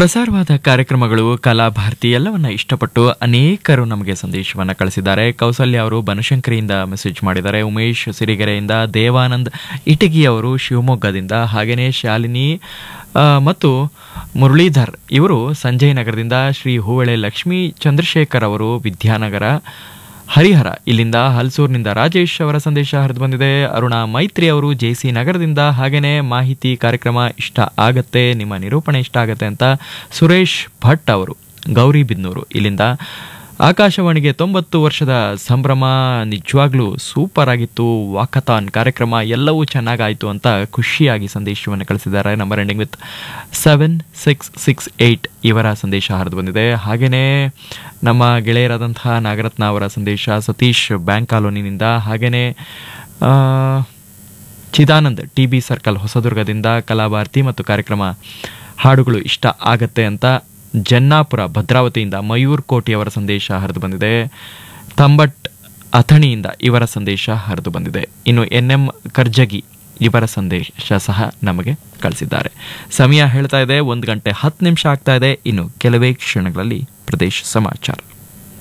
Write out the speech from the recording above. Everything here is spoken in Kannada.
ಪ್ರಸಾರವಾದ ಕಾರ್ಯಕ್ರಮಗಳು ಕಲಾಭಾರತಿ ಎಲ್ಲವನ್ನ ಇಷ್ಟಪಟ್ಟು ಅನೇಕರು ನಮಗೆ ಸಂದೇಶವನ್ನು ಕಳಿಸಿದ್ದಾರೆ ಕೌಸಲ್ಯ ಅವರು ಬನಶಂಕರಿಯಿಂದ ಮೆಸೇಜ್ ಮಾಡಿದ್ದಾರೆ ಉಮೇಶ್ ಸಿರಿಗೆರೆಯಿಂದ ದೇವಾನಂದ್ ಇಟಗಿ ಅವರು ಶಿವಮೊಗ್ಗದಿಂದ ಹಾಗೆಯೇ ಶಾಲಿನಿ ಆ, ಮತ್ತು ಮುರಳೀಧರ್ ಇವರು ಸಂಜಯ್ ನಗರದಿಂದ ಶ್ರೀ ಹೂವಳೆ ಲಕ್ಷ್ಮೀ ಚಂದ್ರಶೇಖರ್ ಅವರು ವಿದ್ಯಾನಗರ ಹರಿಹರ ಇಲ್ಲಿಂದ ಹಲ್ಸೂರ್ನಿಂದ ರಾಜೇಶ್ ಅವರ ಸಂದೇಶ ಹರಿದು ಬಂದಿದೆ ಅರುಣಾ ಮೈತ್ರಿ ಅವರು ಜೆ ಸಿ ನಗರದಿಂದ ಹಾಗೇನೆ ಮಾಹಿತಿ ಕಾರ್ಯಕ್ರಮ ಇಷ್ಟ ಆಗತ್ತೆ ನಿಮ್ಮ ನಿರೂಪಣೆ ಇಷ್ಟ ಆಗತ್ತೆ ಅಂತ ಸುರೇಶ್ ಭಟ್ ಅವರು ಗೌರಿಬಿದ್ನೂರು ಇಲ್ಲಿಂದ ಆಕಾಶವಾಣಿಗೆ ತೊಂಬತ್ತು ವರ್ಷದ ಸಂಭ್ರಮ ನಿಜವಾಗ್ಲೂ ಸೂಪರ್ ಆಗಿತ್ತು ವಾಕಥಾನ್ ಕಾರ್ಯಕ್ರಮ ಎಲ್ಲವೂ ಚೆನ್ನಾಗಾಯಿತು ಅಂತ ಖುಷಿಯಾಗಿ ಸಂದೇಶವನ್ನು ಕಳಿಸಿದ್ದಾರೆ number ending with seven six six eight ಇವರ ಸಂದೇಶ ಹರಿದು ಬಂದಿದೆ ಹಾಗೆಯೇ ನಮ್ಮ ಗೆಳೆಯರಾದಂತಹ ನಾಗರತ್ನ ಅವರ ಸಂದೇಶ ಸತೀಶ್ ಬ್ಯಾಂಕ್ ಕಾಲೋನಿನಿಂದ ಹಾಗೆಯೇ ಚಿದಾನಂದ್ ಟಿ ಬಿ ಸರ್ಕಲ್ ಹೊಸದುರ್ಗದಿಂದ ಕಲಾಭಾರತಿ ಮತ್ತು ಕಾರ್ಯಕ್ರಮ ಹಾಡುಗಳು ಇಷ್ಟ ಆಗತ್ತೆ ಅಂತ ಜನ್ನಾಪುರ ಭದ್ರಾವತಿಯಿಂದ ಮಯೂರ್ ಕೋಟಿ ಅವರ ಸಂದೇಶ ಹರಿದು ಬಂದಿದೆ ತಂಬಟ್ ಅಥಣಿಯಿಂದ ಇವರ ಸಂದೇಶ ಹರಿದು ಬಂದಿದೆ ಇನ್ನು ಎನ್ ಎಂ ಕರ್ಜಗಿ ಇವರ ಸಂದೇಶ ಸಹ ನಮಗೆ ಕಳಿಸಿದ್ದಾರೆ ಸಮಯ ಹೇಳ್ತಾ ಇದೆ ಒಂದು ಗಂಟೆ ಹತ್ತು ನಿಮಿಷ ಆಗ್ತಾ ಇದೆ ಇನ್ನು ಕೆಲವೇ ಕ್ಷಣಗಳಲ್ಲಿ ಪ್ರದೇಶ ಸಮಾಚಾರ